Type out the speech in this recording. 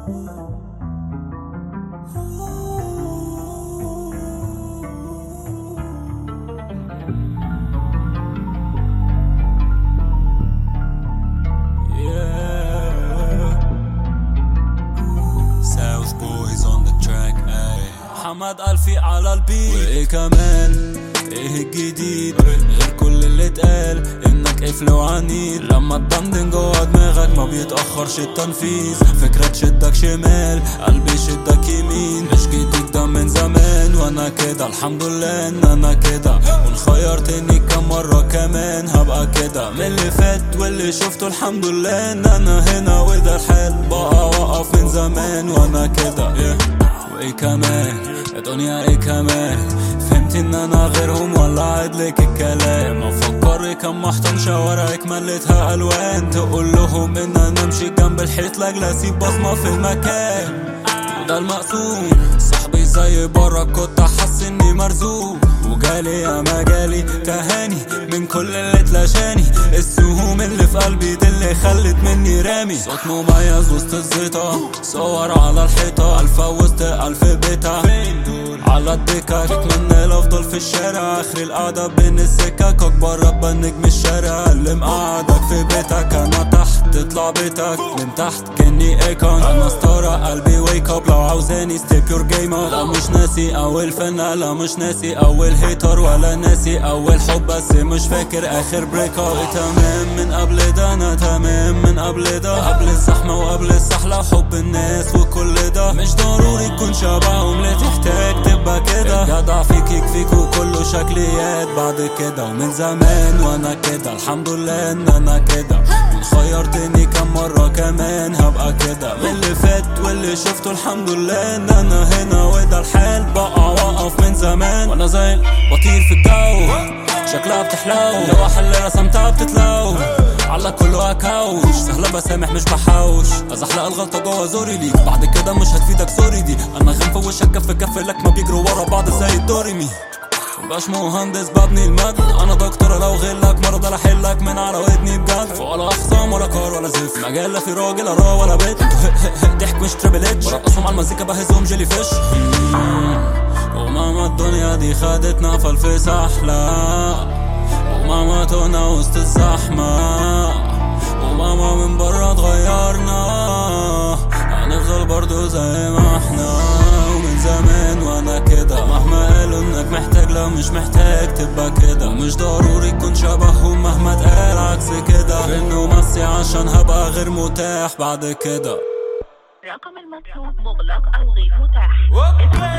South boys on the track ay. محمد ألفي على البيت وإيه كمان إيه الجديد غير كل اللي اتقال إنك قفل وعنيد لما تدندن جوا دماغك ما بيتأخرش التنفيذ فكرة تشدك شمال قلبي يشدك يمين مش جديد ده من زمان وأنا كده الحمد لله إن أنا كده وإن خيرتني كم مرة كمان هبقى كده من اللي فات واللي شفته الحمد لله إن أنا هنا وده الحال بقى وقف من زمان وأنا كده yeah. وايه كمان يا دنيا ايه كمان فهمت ان انا غيرهم ولا عدلك الكلام افكر كم محتم شوارعك مليتها الوان تقول لهم ان انا امشي جنب الحيط لاجل اسيب بصمه في المكان وده المقسوم صاحبي زي برا كنت احس اني مرزوق وجالي يا مجالي تهاني من كل اللي اتلاشاني السهوم اللي في قلبي دي اللي خلت مني رامي صوت مميز وسط الزيطة صور على الحيطة ألف وسط ألف بيتا على الدكة من الأفضل في الشارع آخر القعدة بين السكك أكبر ربا نجم الشارع اللي مقعدك في بيتك أنا تحت تطلع بيتك من تحت كني ايكون أنا ستارة قلبي ويك اب لو عاوزاني ستيب يور جيم لا مش ناسي أول فنة لا مش ناسي أول هيتر ولا ناسي أول حب بس مش فاكر آخر بريك اب تمام من قبل ده أنا تمام من قبل ده قبل الزحمة وقبل السحلة حب الناس وكل ده مش ضروري تكون شبههم لا تحتاج تبقى كده الجدع فيك يكفيك وكله شكليات بعد كده ومن زمان وانا كده الحمد لله ان انا كده خيرتني كم مرة كمان هبقى كده من اللي فات واللي شفته الحمد لله ان انا هنا وده الحال بقى واقف من زمان وانا زي بطير في الجو شكلها بتحلو لوح اللي رسمتها بتتلو على كله اكاوش سهلة بسامح مش بحوش ازحلق الغلطة جوا زوري ليك بعد كده مش هتفيدك سوري دي انا غم في وشك كف كف لك ما بيجروا ورا بعض زي الدوريمي مبقاش مهندس ببني المجد انا دكتور لو غلك مرضى لا احلك من على ودني بجد ولا اخصام ولا كار ولا زفت مجال لا في راجل لا ولا بيت ضحك مش تريبل اتش برقصهم على المزيكا بهزهم جيلي فيش وماما الدنيا دي خدتنا فالفيس احلى وماما تونا وسط الزحمة وماما من برا اتغيرنا هنفضل برضو زي ما احنا ومن زمان وانا كده مهما قالوا انك محتاج لو مش محتاج تبقى كده ومش ضروري تكون شبههم مهما اتقال عكس كده غنوا مسي عشان هبقى غير متاح بعد كده رقم المطلوب مغلق أو غير متاح